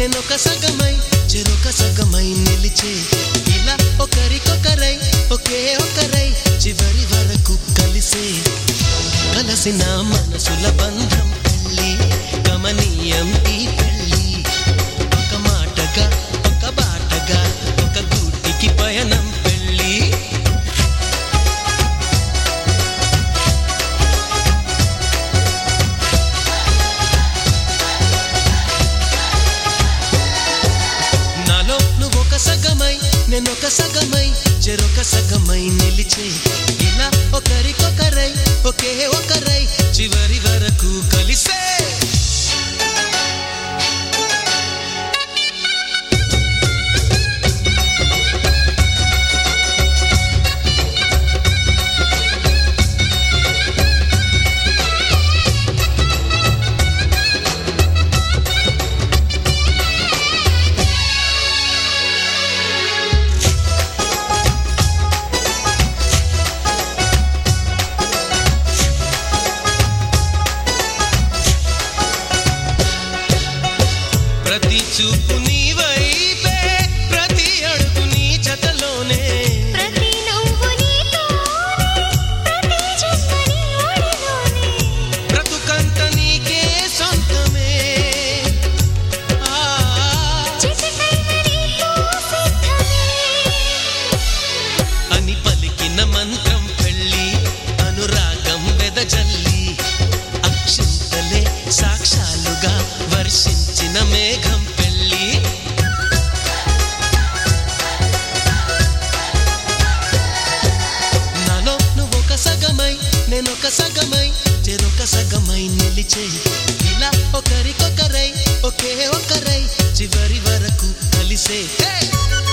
నేనొక సగమై చెరొక సగమై నిలిచే ఇలా ఒకరికొకరై ఒకే ఒకరై చివరి వరకు కలిసే కలసిన మనసుల బంధం పెళ్ళి గమనీయం ఈ పెళ్ళి ఒక మాటగా ఒక బాటగా ఒక గూటికి పయనం పెళ్ళి నాలో నువ్వొక సగమై నేనొక సగమై చెరొక సగమై నిలిచే ఇలా ఒకరికొకరై ఒకే ఒకరై చివరి వరకు కలిసే ప్రతి చూపు నీ వైపే ప్రతి అడుగు నీ జతలోనే ప్రతి నవ్వు నీతోనే ప్రతి జన్మ నీ ఒడిలోనే బ్రతుకంత నీకే సొంతమే ఆ, చిటికైన నీకు సిద్ధమే అని పలికిన మంత్రం పెళ్ళి అనురాగం వెదజల్లి అక్షింతలే సాక్షాలుగా వర్షించిన మేఘం పెళ్ళి నాలో నువ్వొక సగమై నేనొక సగమై చెరొక సగమై నిలిచే ఇలా ఒకరికొకరై ఒకే ఒకరై చివరి వరకు కలిసే హే!